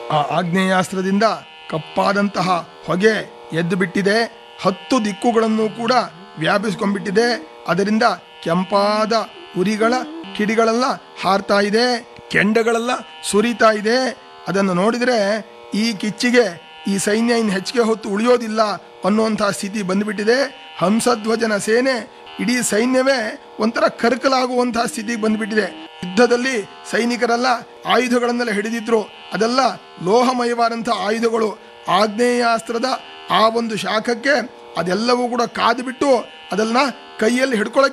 ಆ ಆಗ್ನೇಯಾಸ್ತ್ರದಿಂದ ಕಪ್ಪಾದಂತಹ ಹೊಗೆ ಎದ್ದು ಬಿಟ್ಟಿದೆ ಹತ್ತು ದಿಕ್ಕುಗಳನ್ನು ಕೂಡ ವ್ಯಾಪಿಸ್ಕೊಂಡ್ಬಿಟ್ಟಿದೆ ಅದರಿಂದ ಕೆಂಪಾದ ಉರಿಗಳ ಕಿಡಿಗಳೆಲ್ಲ ಹಾರ್ತಾ ಇದೆ ಕೆಂಡಗಳೆಲ್ಲ ಸುರಿತಾ ಇದೆ ಅದನ್ನು ನೋಡಿದರೆ ಈ ಕಿಚ್ಚಿಗೆ ಈ ಸೈನ್ಯ ಇನ್ನು ಹೆಚ್ಚಿಗೆ ಹೊತ್ತು ಉಳಿಯೋದಿಲ್ಲ ಅನ್ನುವಂತಹ ಸ್ಥಿತಿ ಬಂದ್ಬಿಟ್ಟಿದೆ ಹಂಸಧ್ವಜನ ಸೇನೆ ಇಡೀ ಸೈನ್ಯವೇ ಒಂಥರ ಕರ್ಕಲಾಗುವಂತಹ ಸ್ಥಿತಿಗೆ ಬಂದ್ಬಿಟ್ಟಿದೆ ಯುದ್ಧದಲ್ಲಿ ಸೈನಿಕರೆಲ್ಲ ಆಯುಧಗಳನ್ನೆಲ್ಲ ಹಿಡಿದಿದ್ರು ಅದೆಲ್ಲ ಲೋಹಮಯವಾದಂತಹ ಆಯುಧಗಳು ಆಗ್ನೇಯಾಸ್ತ್ರದ ಆ ಒಂದು ಶಾಖಕ್ಕೆ ಅದೆಲ್ಲವೂ ಕೂಡ ಕಾದು ಬಿಟ್ಟು ಅದನ್ನ ಕೈಯಲ್ಲಿ ಹಿಡ್ಕೊಳಕ್ಕೆ